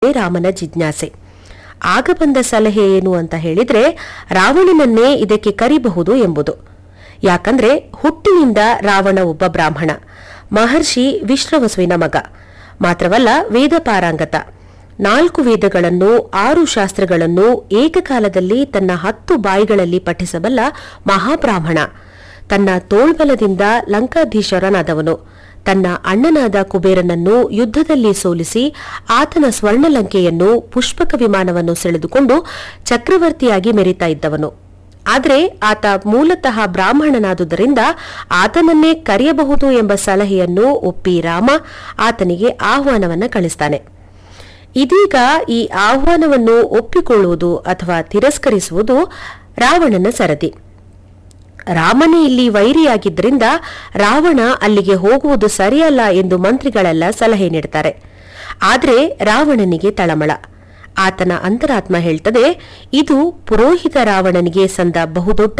ರಾಮನ ಜಿಜ್ಞಾಸೆ ಆಗ ಬಂದ ಸಲಹೆ ಏನು ಅಂತ ಹೇಳಿದ್ರೆ ರಾವಣನನ್ನೇ ಇದಕ್ಕೆ ಕರಿಬಹುದು ಎಂಬುದು ಯಾಕಂದ್ರೆ ಹುಟ್ಟಿನಿಂದ ರಾವಣ ಒಬ್ಬ ಬ್ರಾಹ್ಮಣ ಮಹರ್ಷಿ ವಿಶ್ರವಸುವಿನ ಮಗ ಮಾತ್ರವಲ್ಲ ವೇದ ಪಾರಂಗತ ನಾಲ್ಕು ವೇದಗಳನ್ನು ಆರು ಶಾಸ್ತ್ರಗಳನ್ನು ಏಕಕಾಲದಲ್ಲಿ ತನ್ನ ಹತ್ತು ಬಾಯಿಗಳಲ್ಲಿ ಪಠಿಸಬಲ್ಲ ಮಹಾಬ್ರಾಹ್ಮಣ ತನ್ನ ತೋಳ್ಬಲದಿಂದ ಲಂಕಾಧೀಶರನಾದವನು ತನ್ನ ಅಣ್ಣನಾದ ಕುಬೇರನನ್ನು ಯುದ್ಧದಲ್ಲಿ ಸೋಲಿಸಿ ಆತನ ಸ್ವರ್ಣಲಂಕೆಯನ್ನು ಪುಷ್ಪಕ ವಿಮಾನವನ್ನು ಸೆಳೆದುಕೊಂಡು ಚಕ್ರವರ್ತಿಯಾಗಿ ಮೆರೀತಾ ಇದ್ದವನು ಆದರೆ ಆತ ಮೂಲತಃ ಬ್ರಾಹ್ಮಣನಾದುದರಿಂದ ಆತನನ್ನೇ ಕರೆಯಬಹುದು ಎಂಬ ಸಲಹೆಯನ್ನು ಒಪ್ಪಿ ರಾಮ ಆತನಿಗೆ ಆಹ್ವಾನವನ್ನ ಕಳಿಸ್ತಾನೆ ಇದೀಗ ಈ ಆಹ್ವಾನವನ್ನು ಒಪ್ಪಿಕೊಳ್ಳುವುದು ಅಥವಾ ತಿರಸ್ಕರಿಸುವುದು ರಾವಣನ ಸರದಿ ರಾಮನೇ ಇಲ್ಲಿ ವೈರಿಯಾಗಿದ್ದರಿಂದ ರಾವಣ ಅಲ್ಲಿಗೆ ಹೋಗುವುದು ಸರಿಯಲ್ಲ ಎಂದು ಮಂತ್ರಿಗಳೆಲ್ಲ ಸಲಹೆ ನೀಡುತ್ತಾರೆ ಆದರೆ ರಾವಣನಿಗೆ ತಳಮಳ ಆತನ ಅಂತರಾತ್ಮ ಹೇಳ್ತದೆ ಇದು ಪುರೋಹಿತ ರಾವಣನಿಗೆ ಸಂದ ಬಹುದೊಡ್ಡ